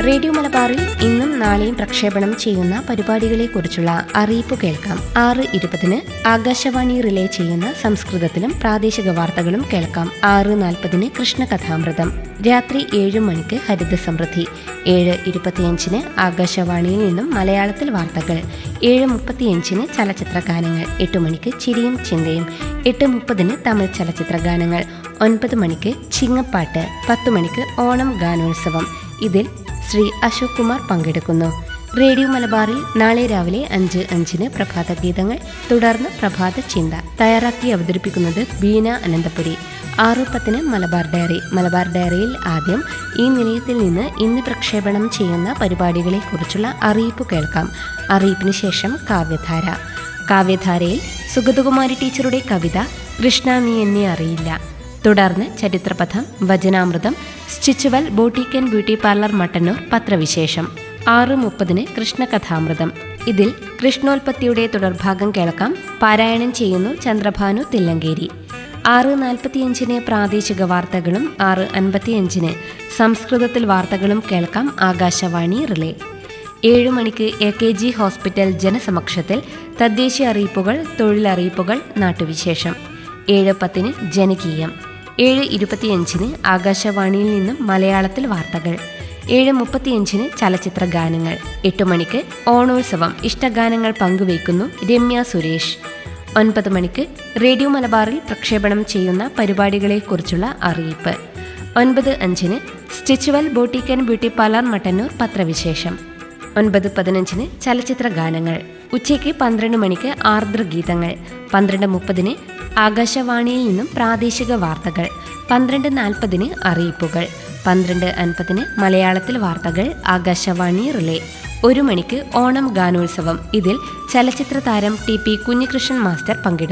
radio മലബാറിൽ ഇന്നും നാളെയും പ്രക്ഷേപണം ചെയ്യുന്ന പരിപാടികളെക്കുറിച്ചുള്ള അറിയിപ്പ് കേൾക്കാം ആറ് ഇരുപതിന് ആകാശവാണി റിലേ ചെയ്യുന്ന സംസ്കൃതത്തിലും പ്രാദേശിക വാർത്തകളും കേൾക്കാം ആറ് നാൽപ്പതിന് കൃഷ്ണകഥാമൃതം രാത്രി ഏഴ് മണിക്ക് ഹരിത സമൃദ്ധി ഏഴ് ഇരുപത്തിയഞ്ചിന് ആകാശവാണിയിൽ നിന്നും മലയാളത്തിൽ വാർത്തകൾ ഏഴ് മുപ്പത്തിയഞ്ചിന് ചലച്ചിത്ര ഗാനങ്ങൾ എട്ട് മണിക്ക് ചിരിയും ചിന്തയും എട്ട് മുപ്പതിന് തമിഴ് ചലച്ചിത്ര ഗാനങ്ങൾ ഒൻപത് മണിക്ക് ചിങ്ങപ്പാട്ട് പത്ത് മണിക്ക് ഓണം ഗാനോത്സവം ഇതിൽ ശ്രീ അശോക് കുമാർ പങ്കെടുക്കുന്നു റേഡിയോ മലബാറിൽ നാളെ രാവിലെ അഞ്ച് അഞ്ചിന് പ്രഭാത ഗീതങ്ങൾ തുടർന്ന് പ്രഭാത ചിന്ത തയ്യാറാക്കി അവതരിപ്പിക്കുന്നത് ബീന അനന്തപുരി ആറ് പത്തിന് മലബാർ ഡയറി മലബാർ ഡയറിയിൽ ആദ്യം ഈ നിലയത്തിൽ നിന്ന് ഇന്ന് പ്രക്ഷേപണം ചെയ്യുന്ന പരിപാടികളെക്കുറിച്ചുള്ള അറിയിപ്പ് കേൾക്കാം അറിയിപ്പിന് ശേഷം കാവ്യധാര കാവ്യധാരയിൽ സുഗതകുമാരി ടീച്ചറുടെ കവിത കൃഷ്ണ നീ എന്നെ അറിയില്ല തുടർന്ന് ചരിത്രപഥം വചനാമൃതം stitch well boutique and beauty parlour Mattannur പത്രവിശേഷം ആറ് മുപ്പതിന് കൃഷ്ണകഥാമൃതം ഇതിൽ കൃഷ്ണോൽപത്തിയുടെ തുടർഭാഗം കേൾക്കാം പാരായണം ചെയ്യുന്നു ചന്ദ്രഭാനു തില്ലങ്കേരി ആറ് നാൽപ്പത്തിയഞ്ചിന് പ്രാദേശിക വാർത്തകളും ആറ് അൻപത്തിയഞ്ചിന് സംസ്കൃതത്തിൽ വാർത്തകളും കേൾക്കാം ആകാശവാണി റിലേ ഏഴ് മണിക്ക് എ കെ ജി ഹോസ്പിറ്റൽ ജനസമക്ഷത്തിൽ തദ്ദേശീയ അറിയിപ്പുകൾ തൊഴിലറിയിപ്പുകൾ നാട്ടുവിശേഷം ഏഴ് പത്തിന് ജനകീയം ഏഴ് ഇരുപത്തിയഞ്ചിന് ആകാശവാണിയിൽ നിന്നും മലയാളത്തിൽ വാർത്തകൾ ഏഴ് മുപ്പത്തിയഞ്ചിന് ചലച്ചിത്ര ഗാനങ്ങൾ എട്ട് മണിക്ക് ഓണോത്സവം ഇഷ്ടഗാനങ്ങൾ പങ്കുവയ്ക്കുന്നു രമ്യ സുരേഷ് ഒൻപത് മണിക്ക് റേഡിയോ മലബാറിൽ പ്രക്ഷേപണം ചെയ്യുന്ന പരിപാടികളെക്കുറിച്ചുള്ള അറിയിപ്പ് ഒൻപത് അഞ്ചിന് stitch well boutique and beauty parlour Mattannur പത്രവിശേഷം ഒൻപത് പതിനഞ്ചിന് ചലച്ചിത്ര ഗാനങ്ങൾ ഉച്ചയ്ക്ക് പന്ത്രണ്ട് മണിക്ക് ആർദ്രഗീതങ്ങൾ പന്ത്രണ്ട് മുപ്പതിന് ആകാശവാണിയിൽ നിന്നും പ്രാദേശിക വാർത്തകൾ പന്ത്രണ്ട് നാൽപ്പതിന് അറിയിപ്പുകൾ പന്ത്രണ്ട് അൻപതിന് മലയാളത്തിൽ വാർത്തകൾ ആകാശവാണി റിലേ ഒരു മണിക്ക് ഓണം ഗാനോത്സവം ഇതിൽ ചലച്ചിത്ര താരം ടി പി കുഞ്ഞികൃഷ്ണൻ മാസ്റ്റർ പങ്കെടുക്കും